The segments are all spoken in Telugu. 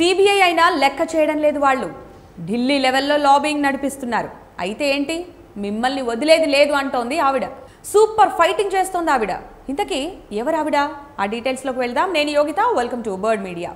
సిబిఐ అయినా లెక్క చేయడం లేదు వాళ్ళు ఢిల్లీ లెవెల్లో లాబింగ్ నడిపిస్తున్నారు అయితే ఏంటి మిమ్మల్ని వదిలేది లేదు అంటోంది ఆవిడ సూపర్ ఫైటింగ్ చేస్తోంది ఆవిడ ఇంతకీ ఎవరు ఆవిడ ఆ డీటెయిల్స్లోకి వెళ్దాం నేను Yogitha welcome to Bird Media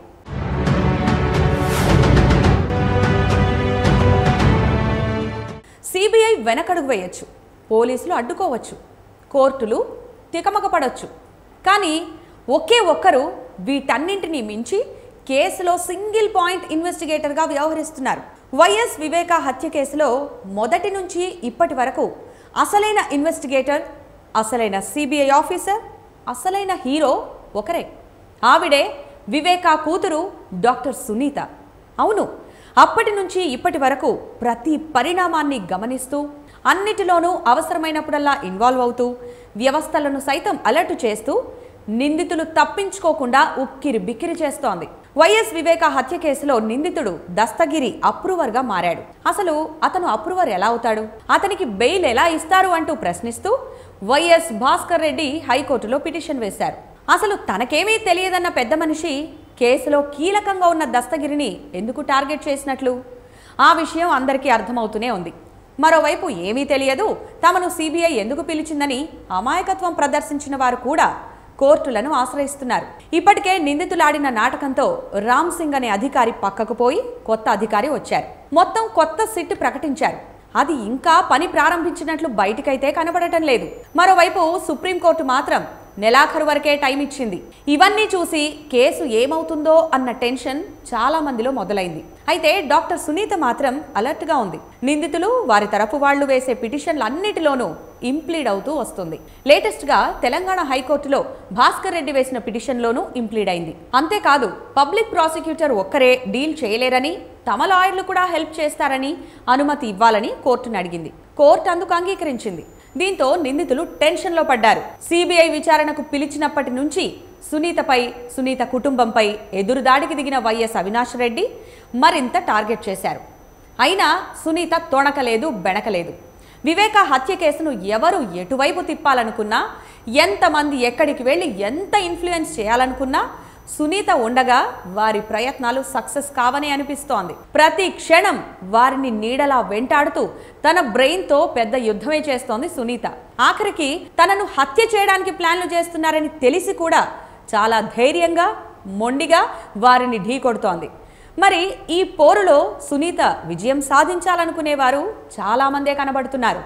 CBI వెనకడుగు వేయొచ్చు పోలీసులు అడ్డుకోవచ్చు కోర్టులు తికమక పడవచ్చు కానీ ఒకే ఒక్కరు వీటన్నింటినీ మించి కేసులో సింగిల్ పాయింట్ ఇన్వెస్టిగేటర్గా వ్యవహరిస్తున్నారు వైఎస్ వివేక హత్య కేసులో మొదటి నుంచి ఇప్పటి వరకు అసలైన ఇన్వెస్టిగేటర్ అసలైన సిబిఐ ఆఫీసర్ అసలైన హీరో ఒకరే ఆవిడే వివేకా కూతురు డాక్టర్ సునీత అవును అప్పటి నుంచి ఇప్పటి వరకు ప్రతి పరిణామాన్ని గమనిస్తూ అన్నిటిలోనూ అవసరమైనప్పుడల్లా ఇన్వాల్వ్ అవుతూ వ్యవస్థలను సైతం అలర్ట్ చేస్తూ నిందితులు తప్పించుకోకుండా ఉక్కిరి బిక్కిరి చేస్తోంది వైఎస్ వివేక హత్య కేసులో నిందితుడు దస్తగిరి అప్రూవర్గా మారాడు అసలు అతను అప్రూవర్ ఎలా అవుతాడు అతనికి బెయిల్ ఎలా ఇస్తారు అంటూ ప్రశ్నిస్తూ వైఎస్ భాస్కర్ రెడ్డి హైకోర్టులో పిటిషన్ వేశారు అసలు తనకేమీ తెలియదన్న పెద్ద మనిషి కేసులో కీలకంగా ఉన్న దస్తగిరిని ఎందుకు టార్గెట్ చేసినట్లు ఆ విషయం అందరికీ అర్థమవుతూనే ఉంది మరోవైపు ఏమీ తెలియదు తమను సిబిఐ ఎందుకు పిలిచిందని అమాయకత్వం ప్రదర్శించిన వారు కూడా కోర్టులను ఆశ్రయిస్తున్నారు ఇప్పటికే నిందితులాడిన నాటకంతో రామ్ సింగ్ అనే అధికారి పక్కకు పోయి కొత్త అధికారి వచ్చారు మొత్తం కొత్త సిట్ ప్రకటించారు అది ఇంకా పని ప్రారంభించినట్లు బయటికైతే కనబడటం లేదు మరోవైపు సుప్రీంకోర్టు మాత్రం నెలాఖరు వరకే టైం ఇచ్చింది ఇవన్నీ చూసి కేసు ఏమవుతుందో అన్న టెన్షన్ చాలా మందిలో మొదలైంది అయితే డాక్టర్ సునీత మాత్రం అలర్ట్గా ఉంది నిందితులు వారి తరఫు వాళ్లు వేసే పిటిషన్లన్నిటిలోనూ ఇంప్లీడ్ అవుతూ వస్తుంది లేటెస్ట్గా తెలంగాణ హైకోర్టులో భాస్కర్ రెడ్డి వేసిన పిటిషన్లోనూ ఇంప్లీడ్ అయింది అంతేకాదు పబ్లిక్ ప్రాసిక్యూటర్ ఒక్కరే డీల్ చేయలేరని తమ లాయర్లు కూడా హెల్ప్ చేస్తారని అనుమతి ఇవ్వాలని కోర్టును అడిగింది కోర్టు అందుకు అంగీకరించింది దీంతో నిందితులు టెన్షన్లో పడ్డారు సిబిఐ విచారణకు పిలిచినప్పటి నుంచి సునీతపై సునీత కుటుంబంపై ఎదురుదాడికి దిగిన వైఎస్ అవినాష్ రెడ్డి మరింత టార్గెట్ చేశారు అయినా సునీత తొణకలేదు బెణకలేదు వివేక హత్య కేసును ఎవరు ఎటువైపు తిప్పాలనుకున్నా ఎంతమంది ఎక్కడికి వెళ్ళి ఎంత ఇన్ఫ్లుయెన్స్ చేయాలనుకున్నా సునీత ఉండగా వారి ప్రయత్నాలు సక్సెస్ కావని అనిపిస్తోంది ప్రతి క్షణం వారిని నీడలా వెంటాడుతూ తన బ్రెయిన్తో పెద్ద యుద్ధమే చేస్తోంది సునీత ఆఖరికి తనను హత్య చేయడానికి ప్లాన్లు చేస్తున్నారని తెలిసి కూడా చాలా ధైర్యంగా మొండిగా వారిని ఢీకొడుతోంది మరి ఈ పోరులో సునీత విజయం సాధించాలనుకునేవారు చాలామందే కనబడుతున్నారు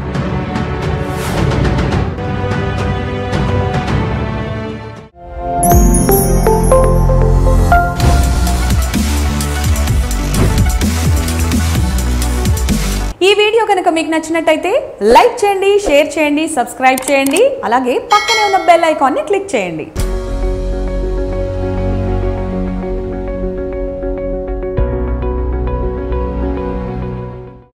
ఈ వీడియో కనుక మీకు నచ్చినట్టయితే లైక్ చేయండి షేర్ చేయండి సబ్స్క్రైబ్ చేయండి అలాగే పక్కనే ఉన్న బెల్ ఐకాన్ని క్లిక్ చేయండి